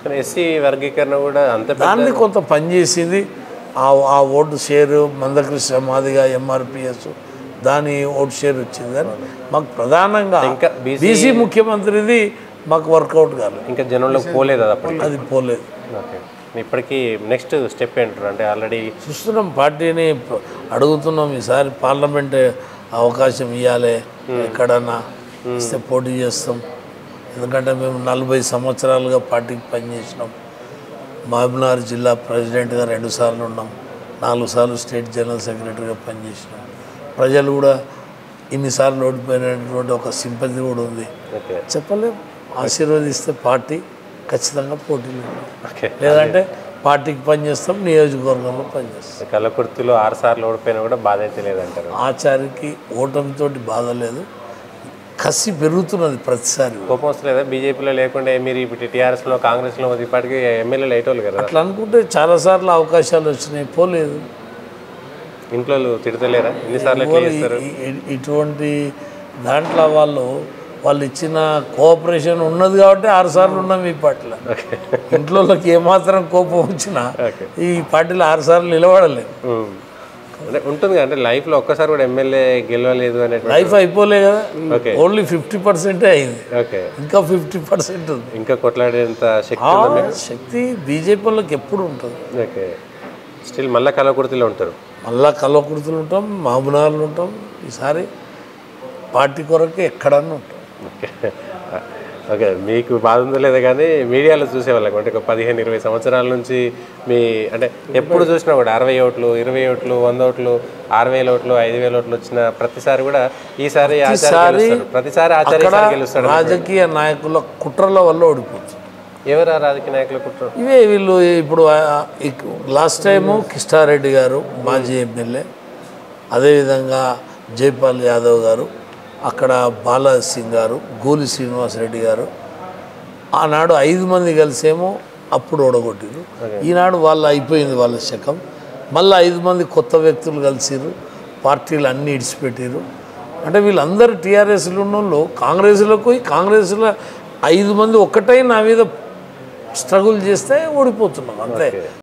కానీ ఎస్సీ వర్గీకరణ కూడా అంత పెద్ద దాన్ని కొంత పనిచేసింది ఆ ఆ vote share Manda Krishna Madiga MRPS దాని ఓటు షేర్ వచ్చిందని మాకు ప్రధానంగా ఇంకా BC బీసీ ముఖ్యమంత్రిది మాకు వర్కౌట్ కాలేదు ఇంకా జనంలోకి పోలేదు అది అప్పటికి అది పోలేదు ఓకే ఇప్పటికీ నెక్స్ట్ స్టెప్ ఏంటారు అంటే ఆల్రెడీ చూస్తున్నాం పార్టీని ప- అడుగుతున్నాం ఈసారి పార్లమెంట్ అవకాశం ఇవ్వాలి ఎక్కడన్నా ఇస్తే పోటీ చేస్తాం ఎందుకంటే మేము నలభై సంవత్సరాలుగా పార్టీకి పనిచేసినాం మహబూబ్నగర్ జిల్లా ప్రెసిడెంట్గా రెండు సార్లు ఉన్నాం నాలుగు సార్లు స్టేట్ జనరల్ సెక్రటరీగా పనిచేసినాం ప్రజలు కూడా ఇన్నిసార్లు ఓడిపోయినటువంటి ఒక సింపతి కూడా ఉంది ఓకే చెప్పలేం ఆశీర్వదిస్తే పార్టీ ఖచ్చితంగా పోటీలో ఉంటాం. ఓకే లేదంటే పార్టీకి పనిచేస్తాం నియోజకవర్గంలో పనిచేస్తాం కల్లకుర్తిలో ఆరు సార్లు ఓడిపోయినా కూడా బాధ అయితే లేదంటారు ఆచారికి ఓటమితోటి బాధ లేదు కసి పెరుగుతున్నది ప్రతిసారి కోపం వస్తలేదా బీజేపీలో లేకుండా మీరు ఇప్పుడు టీఆర్ఎస్లో కాంగ్రెస్లో ఇప్పటికీ ఎమ్మెల్యేలు అయ్యేటోళ్ళు కదా అట్లా అనుకుంటే చాలాసార్లు అవకాశాలు వచ్చినాయి పోలేదు ఇంట్లో వాళ్ళు తిడతలేరా ఎన్నిసార్లు ఎట్లా చేస్తారు ఇ- ఇ- ఇటువంటి దాంట్లో వాళ్ళు వాళ్ళు ఇచ్చిన కోఆపరేషన్ ఉన్నది కాబట్టి ఆరు సార్లు ఉన్నాం ఈ పార్టీలో ఓకే ఇంట్లో వాళ్ళకి ఏమాత్రం కోపం వచ్చినా ఓకే ఈ పార్టీలో ఆరు సార్లు నిలబడలేదు ఉమ్. అంటే ఉంటుంది కదా, అంటే లైఫ్లో ఒక్కసారి కూడా ఎమ్మెల్యే గెలవలేదు అనేటువంటి లైఫ్ అయిపోలే కదా ఓకే ఓన్లీ ఫిఫ్టీ పర్సెంటే అయింది ఓకే ఇంకా ఫిఫ్టీ పర్సెంట్ ఉంది ఇంకా కొట్లాడేంత శక్తి ఆ ఉందా మీకు? శక్తి బీజేపీ వాళ్ళకి ఎప్పుడు ఉంటుంది ఓకే స్టిల్ మళ్ళీ కలకుర్తిలో ఉంటారు మళ్ళా కల్వకుర్తులు ఉంటాం మహబూబ్నగర్లు ఉంటాం ఈసారి పార్టీ కొరకు ఎక్కడన్నా ఉంటాం ఓకే ఓకే మీకు బాధ ఉందో లేదో కానీ మీడియాలో చూసేవాళ్ళం అంటే ఒక పదిహేను ఇరవై సంవత్సరాల నుంచి మీ అంటే ఎప్పుడు చూసినా కూడా అరవై ఓట్లు ఇరవై ఓట్లు వంద ఓట్లు ఆరు వేల ఓట్లు ఐదు వేల ఓట్లు వచ్చిన ప్రతిసారి కూడా ఈసారి ఆచార్య గెలుస్తాడు ప్రతిసారి ఆచార్య అక్కడ ఈసారి గెలుస్తాడు రాజకీయ నాయకుల కుట్రల వల్ల ఓడిపోతుంది ఎవరు ఆ రాజకీయ నాయకులు కుట్ర ఇవే వీళ్ళు ఇప్పుడు లాస్ట్ టైము కిష్టారెడ్డి గారు మాజీ ఎమ్మెల్యే అదేవిధంగా జైపాల్ యాదవ్ గారు అక్కడ బాలాజీ సింగ్ గారు గోలి శ్రీనివాసరెడ్డి గారు ఆనాడు ఐదు మంది కలిసేమో అప్పుడు ఓడగొట్టిరు ఈనాడు వాళ్ళు అయిపోయింది వాళ్ళ శకం మళ్ళీ ఐదు మంది కొత్త వ్యక్తులు కలిసిరు పార్టీలు అన్నీ ఇడిచిపెట్టిరు అంటే వీళ్ళందరూ టీఆర్ఎస్లు ఉన్నోళ్ళు కాంగ్రెస్లోకి పోయి కాంగ్రెస్లో ఐదు మంది ఒక్కటై నా మీద స్ట్రగుల్ చేస్తే ఓడిపోతున్నాం అంతే